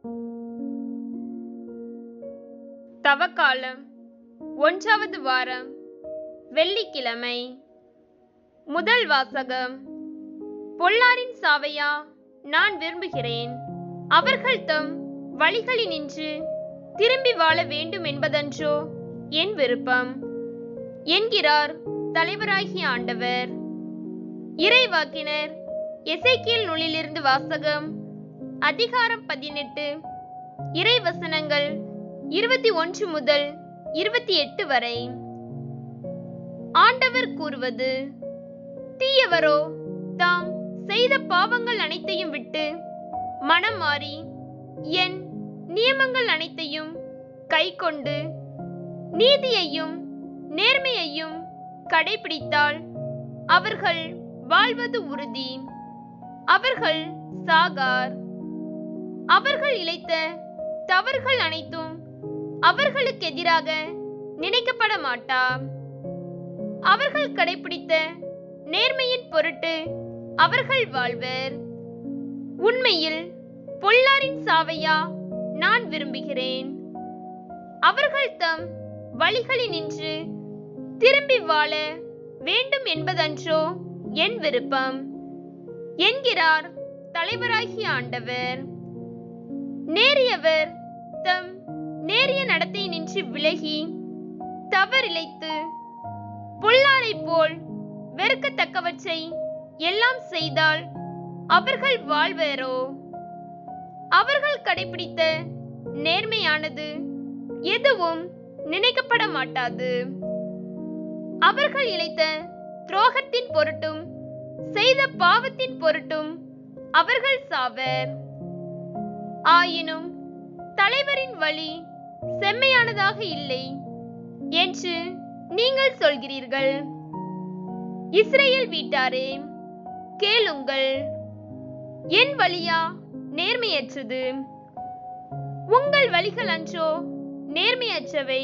தவக்காலம் ஒன்றாவது வாரம் வெள்ளிக்கிழமை முதல் வாசகம் பொல்லாரின் சாவையா நான் விரும்புகிறேன் அவர்கள் தம் வழிகளினின்று திரும்பி வாழ வேண்டும் என்பதன்றோ என் விருப்பம் என்கிறார் தலைவராகிய ஆண்டவர் இறைவாக்கினர் எசேக்கியேல் நூலிலிருந்து வாசகம் அதிகாரம் பதினெட்டு இறைவசனங்கள் இருபத்தி ஒன்று முதல் இருபத்தி எட்டு வரை ஆண்டவர் கூறுவது தீயவரோ தாம் செய்த பாவங்கள் அனைத்தையும் விட்டு மனம் மாறி என் நியமங்கள் அனைத்தையும் கைக்கொண்டு நீதியையும் நேர்மையையும் கடைபிடித்தால் அவர்கள் வாழ்வது உறுதி அவர்கள் சாகார் அவர்கள் இழைத்த தவறுகள் அனைத்தும் அவர்களுக்கு எதிராக நினைக்கப்பட மாட்டா அவர்கள் கடைபிடித்த நேர்மையின் பொருட்டு அவர்கள் வாழ்வர் உண்மையில் பொல்லாரின் சாவையா நான் விரும்புகிறேன் அவர்கள் தம் வழிகளினின்று திரும்பி வாழ வேண்டும் என்பதன்றோ என் விருப்பம் என்கிறார் தலைவராகிய ஆண்டவர் நேரியவர் தம் நேரிய நடத்தை நின்று விலகி தவறிழைத்து பொல்லாரைப் போல் வெறுக்கத்தக்கவற்றை எல்லாம் செய்தால் அவர்கள் வாழ்வரோ அவர்கள் கடைபிடித்த நேர்மையானது எதுவும் நினைக்கப்பட மாட்டாது அவர்கள் இழைத்த துரோகத்தின் பொருட்டும் செய்த பாவத்தின் பொருட்டும் அவர்கள் சாவர் ஆயினும் தலைவரின் வழி செம்மையானதாக இல்லை என்று நீங்கள் சொல்கிறீர்கள் இஸ்ரேல் வீட்டாரே கேளுங்கள் என் வழியா நேர்மையற்றது உங்கள் வழிகள் அன்றோ நேர்மையற்றவை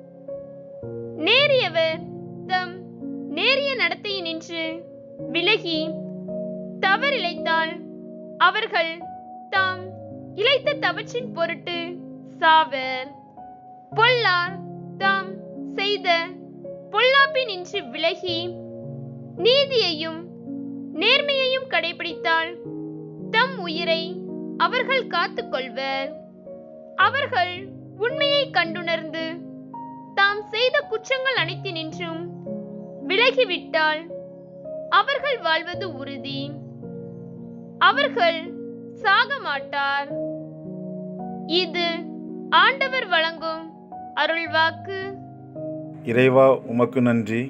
நேரியவர் தம் நேரிய நடத்தையினின்று விலகி தவறிழைத்தால் அவர்கள் தாம் இழைத்த தவற்றின் பொருட்டு சாவர் பொல்லார் தாம் செய்த பொல்லாப்பினின்று விலகி நீதியையும் நேர்மையையும் கடைபிடித்தால் தம் உயிரை அவர்கள் காத்துக்கொள்வர் அவர்கள் உண்மையை கண்டுணர்ந்து தாம் செய்த குற்றங்கள் அனைத்தினின்றும் விலகிவிட்டால் அவர்கள் வாழ்வது உறுதி அவர்கள் சாக மாட்டார் இது ஆண்டவர் வழங்கும் அருள்வாக்கு இறைவா உமக்கு நன்றி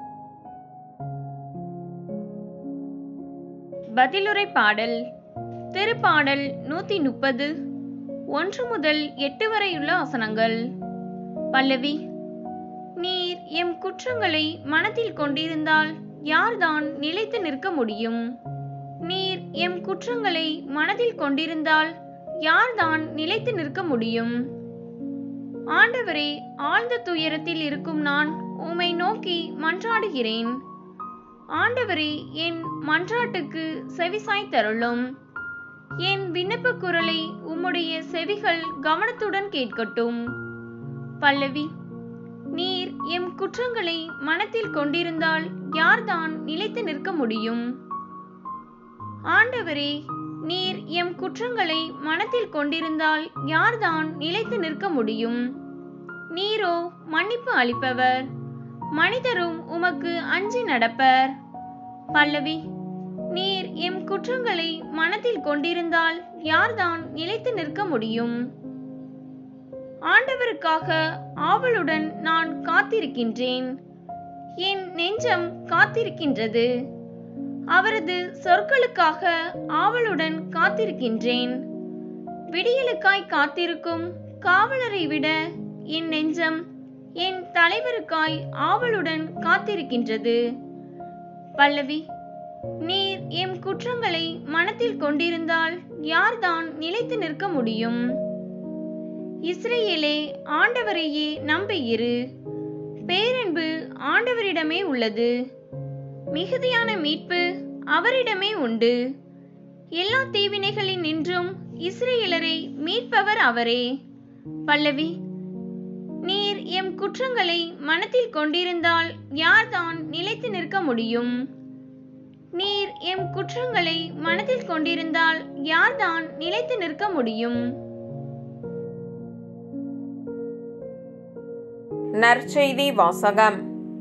பதிலுரை பாடல் திருப்பாடல் நூத்தி முப்பது ஒன்று முதல் எட்டு வரையுள்ள வசனங்கள் பல்லவி நீர் எம் குற்றங்களை மனத்தில் கொண்டிருந்தால் யார்தான் நிலைத்து நிற்க முடியும் நீர் எம் குற்றங்களை மனதில் கொண்டிருந்தால் யார்தான் நிலைத்து நிற்க முடியும் ஆண்டவரே ஆழ்ந்த துயரத்தில் இருக்கும் நான் உம்மை நோக்கி மன்றாடுகிறேன் ஆண்டவரே என் மன்றாட்டுக்கு செவிசாய் தருளும் என் விண்ணப்ப குரலை உம்முடைய செவிகள் கவனத்துடன் கேட்கட்டும் பல்லவி நீர் எம் குற்றங்களை மனத்தில் கொண்டிருந்தால் யார்தான் நிலைத்து நிற்க முடியும் ஆண்டவரே நீர் எம் குற்றங்களை மனத்தில் கொண்டிருந்தால் யார்தான் நிலைத்து நிற்க முடியும் நீரோ மன்னிப்பு அளிப்பவர் மனிதரும் உமக்கு அஞ்சி நடப்பர் பல்லவி நீர் எம் குற்றங்களை மனத்தில் கொண்டிருந்தால் யார்தான் நிலைத்து நிற்க முடியும் ஆண்டவருக்காக ஆவலுடன் நான் காத்திருக்கின்றேன் என் நெஞ்சம் காத்திருக்கின்றது அவரது சொற்களுக்காக ஆவலுடன் காத்திருக்கின்றேன் விடியலுக்காய் காத்திருக்கும் காவலரை விட என் நெஞ்சம் என் தலைவருக்காய் ஆவலுடன் காத்திருக்கின்றது பல்லவி நீர் எம் குற்றங்களை மனத்தில் கொண்டிருந்தால் யார்தான் நிலைத்து நிற்க முடியும் இஸ்ரேலே ஆண்டவரையே நம்பியிரு பேரன்பு ஆண்டவரிடமே உள்ளது மிகுதியான மீட்பு அவரிடமே உண்டு எல்லா தீவினைகளில் நின்றும் இஸ்ரேலரை மீட்பவர் அவரே பல்லவி நீர் எம் குற்றங்களை மனத்தில் கொண்டிருந்தால் யார்தான் நிலைத்து நிற்க முடியும் நீர் எம் குற்றங்களை மனத்தில் கொண்டிருந்தால் யார்தான் நிலைத்து நிற்க முடியும் நற்செய்தி வாசகம்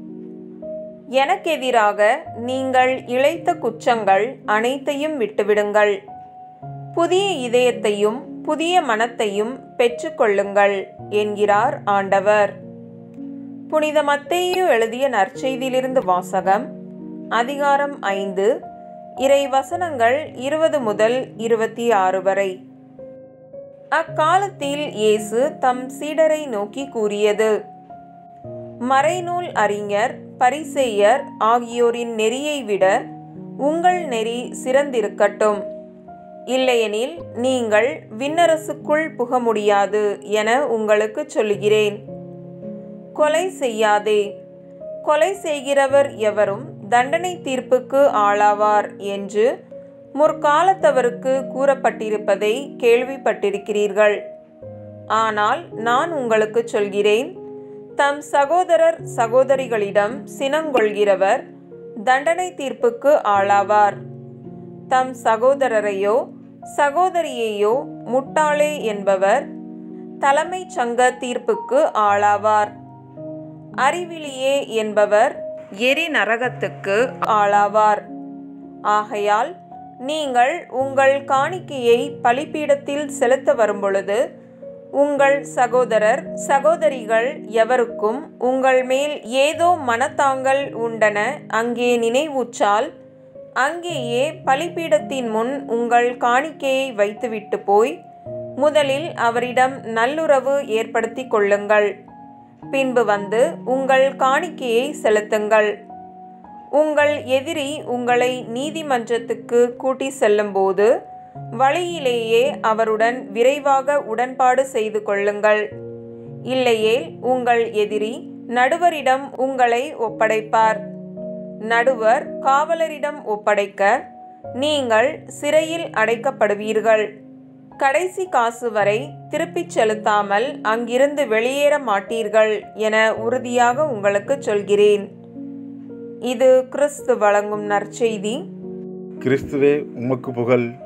எனக்கெதிராக நீங்கள் இழைத்த குற்றங்கள் அனைத்தையும் விட்டுவிடுங்கள் புதிய இதயத்தையும் புதிய மனத்தையும் பெற்றுக்கொள்ளுங்கள் என்கிறார் ஆண்டவர் புனித மத்தேயு எழுதிய நற்செய்தியிலிருந்து வாசகம் அதிகாரம் ஐந்து இறை வசனங்கள் இருபது முதல் இருபத்தி ஆறு வரை அக்காலத்தில் இயேசு தம் சீடரை நோக்கி கூறியது மறைநூல் அறிஞர் பரிசேயர் ஆகியோரின் நெறியை விட உங்கள் நெறி சிறந்திருக்கட்டும் இல்லையெனில் நீங்கள் விண்ணரசுக்குள் புக முடியாது என உங்களுக்கு சொல்லுகிறேன் கொலை செய்யாதே கொலை செய்கிறவர் எவரும் தண்டனை தீர்ப்புக்கு ஆளாவார் என்று முற்காலத்தவருக்கு கூறப்பட்டிருப்பதை கேள்விப்பட்டிருக்கிறீர்கள் ஆனால் நான் உங்களுக்கு சொல்கிறேன் தம் சகோதரர் சகோதரிகளிடம் சினங்கொள்கிறவர் தண்டனை தீர்ப்புக்கு ஆளாவார் தம் சகோதரரையோ சகோதரியையோ முட்டாளே என்பவர் தலைமைச் சங்க தீர்ப்புக்கு ஆளாவார் அறிவிலியே என்பவர் எரி நரகத்துக்கு ஆளாவார் ஆகையால் நீங்கள் உங்கள் காணிக்கையை பலிபீடத்தில் செலுத்த வரும்பொழுது உங்கள் சகோதரர் சகோதரிகள் எவருக்கும் உங்கள் மேல் ஏதோ மனத்தாங்கல் உண்டன அங்கே நினைவூற்றால் அங்கேயே பலிபீடத்தின் முன் உங்கள் காணிக்கையை வைத்துவிட்டு போய் முதலில் அவரிடம் நல்லுறவு ஏற்படுத்தி கொள்ளுங்கள் பின்பு வந்து உங்கள் காணிக்கையை செலுத்துங்கள் உங்கள் எதிரி உங்களை நீதிமன்றத்துக்கு கூட்டி செல்லும்போது வழியிலேயே அவருடன் விரைவாக உடன்பாடு செய்து கொள்ளுங்கள் இல்லையேல் உங்கள் எதிரி நடுவரிடம் உங்களை ஒப்படைப்பார் நடுவர் காவலரிடம் ஒப்படைக்க நீங்கள் சிறையில் அடைக்கப்படுவீர்கள் கடைசி காசு வரை திருப்பிச் செலுத்தாமல் அங்கிருந்து வெளியேற மாட்டீர்கள் என உறுதியாக உங்களுக்கு சொல்கிறேன் இது கிறிஸ்து வழங்கும் நற்செய்தி கிறிஸ்துவே உமக்கு புகழ்